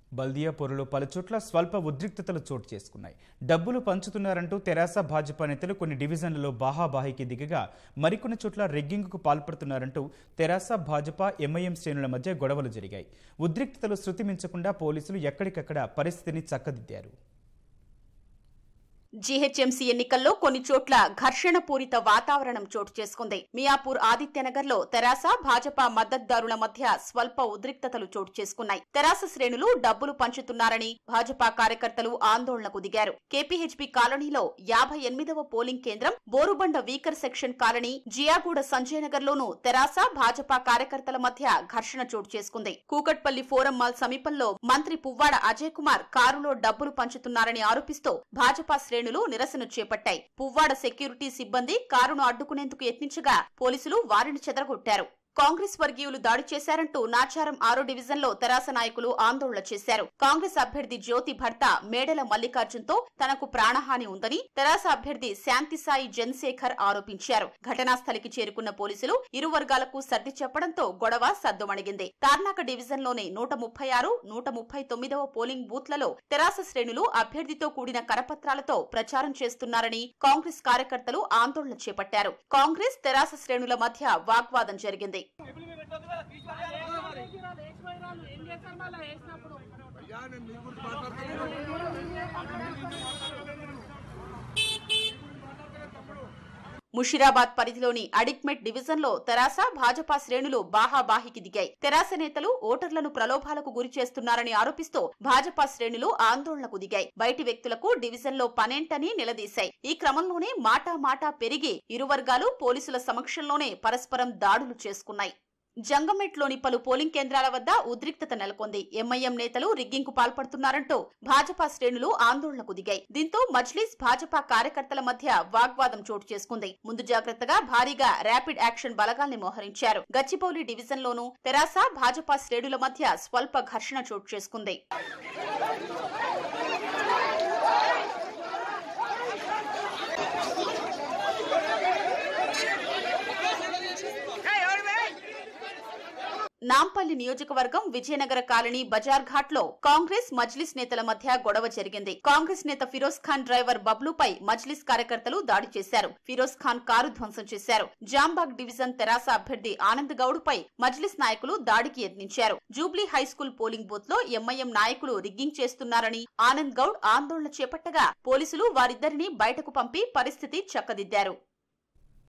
బల్దియాపూర్లో పలుచోట్ల స్వల్ప ఉద్రిక్తతలు చోటు చేసుకున్నాయి డబ్బులు పంచుతున్నారంటూ తెరాస భాజపా నేతలు కొన్ని డివిజన్లలో బాహాబాహికి దిగగా మరికొన్ని చోట్ల రెగ్గింగ్కు పాల్పడుతున్నారంటూ తెరాస భాజపా ఎంఐఎం శ్రేణుల మధ్య గొడవలు జరిగాయి ఉద్రిక్తతలు శృతి మించకుండా పోలీసులు ఎక్కడికక్కడ పరిస్థితిని చక్కదిద్దారు జీహెచ్ఎంసీ ఎన్నికల్లో కొన్ని చోట్ల ఘర్షణ పూరిత వాతావరణం చోటు చేసుకుంది మియాపూర్ ఆదిత్యనగర్ లో తెరాస భాజపా మద్దతుదారుల మధ్య స్వల్ప ఉద్రిక్తతలు చోటు చేసుకున్నాయి తెరాస శ్రేణులు డబ్బులు పంచుతున్నారని భాజపా కార్యకర్తలు ఆందోళనకు దిగారు కేపీహెచ్పీ కాలనీలో యాభై ఎనిమిదవ పోలింగ్ కేంద్రం Borabanda weaker section colony Jiyaguda Sanjay Nagar లోను తెరాస భాజపా కార్యకర్తల మధ్య ఘర్షణ చోటు చేసుకుంది కూకట్పల్లి ఫోరం మాల్ సమీపంలో మంత్రి పువ్వాడ అజయ్ కుమార్ కారులో డబ్బులు పంచుతున్నారని ఆరోపిస్తూ భాజపా శ్రేణులు నిరసన చేపట్టాయి పువ్వాడ సెక్యూరిటీ సిబ్బంది కారును అడ్డుకునేందుకు యత్నించగా పోలీసులు వారిని చెదరగొట్టారు కాంగ్రెస్ వర్గీయులు దాడి చేశారంటూ నాచారం ఆరో డివిజన్ లో తెరాస నాయకులు ఆందోళన చేశారు కాంగ్రెస్ అభ్యర్థి జ్యోతి భర్త మేడల మల్లికార్జున్తో తనకు ప్రాణహాని ఉందని తెరాస అభ్యర్థి శాంతిసాయి జన్శేఖర్ ఆరోపించారు ఘటనా స్థలికి చేరుకున్న పోలీసులు ఇరు వర్గాలకు సర్ది చెప్పడంతో గొడవ సద్దుమణిగింది తార్నాక డివిజన్ లోని నూట ముప్పై ఆరు నూట ముప్పై తొమ్మిదవ పోలింగ్ బూత్లలో తెరాస శ్రేణులు అభ్యర్థితో కూడిన కరపత్రాలతో ప్రచారం చేస్తున్నారని కాంగ్రెస్ కార్యకర్తలు ఆందోళన చేపట్టారు కాంగ్రెస్ తెరాస శ్రేణుల మధ్య వాగ్వాదం జరిగింది అయ్యా నేను మీ గురించి మాట్లాడుతున్నాను ముషిరాబాద్ పరిధిలోని అడిక్మెట్ డివిజన్ లో తెరాస భాజపా శ్రేణులు బాహాబాహికి దిగాయి తెరాస నేతలు ఓటర్లను ప్రలోభాలకు గురి చేస్తున్నారని ఆరోపిస్తూ భాజపా శ్రేణులు ఆందోళనకు దిగాయి బయటి వ్యక్తులకు డివిజన్ లో పనేంటని నిలదీశాయి ఈ క్రమంలోనే మాటా మాటా పెరిగి ఇరు వర్గాలు పోలీసుల సమక్షంలోనే పరస్పరం దాడులు చేసుకున్నాయి జంగమెట్లోని పలు పోలింగ్ కేంద్రాల వద్ద ఉద్రిక్తత నెలకొంది ఎంఐఎం నేతలు రిగ్గింగ్ కు పాల్పడుతున్నారంటూ భాజపా శ్రేణులు ఆందోళనకు దిగాయి దీంతో మజ్లీస్ భాజపా కార్యకర్తల మధ్య వాగ్వాదం చోటు చేసుకుంది ముందు జాగ్రత్తగా భారీగా ర్యాపిడ్ యాక్షన్ బలగాల్ని మోహరించారు గచ్చిబౌలి డివిజన్ లోనూ తెరాస భాజపా శ్రేణుల మధ్య స్వల్ప ఘర్షణ చోటు చేసుకుంది నాంపల్లి నియోజకవర్గం విజయనగర కాలనీ బజార్ ఘాట్ లో కాంగ్రెస్ మజ్లిస్ నేతల మధ్య గొడవ జరిగింది కాంగ్రెస్ నేత ఫిరోజ్ ఖాన్ డ్రైవర్ బబ్లుపై మజ్లిస్ కార్యకర్తలు దాడి చేశారు ఫిరోజ్ ఖాన్ కారు ధ్వంసం చేశారు జాంబాగ్ డివిజన్ తెరాస అభ్యర్థి ఆనంద్ గౌడ్ పై మజ్లిస్ నాయకులు దాడికి యత్నించారు జూబ్లీ హైస్కూల్ పోలింగ్ బూత్ లో ఎంఐఎం నాయకులు రిగ్గింగ్ చేస్తున్నారని ఆనంద్ గౌడ్ ఆందోళన చేపట్టగా పోలీసులు వారిద్దరిని బయటకు పంపి పరిస్థితి చక్కదిద్దారు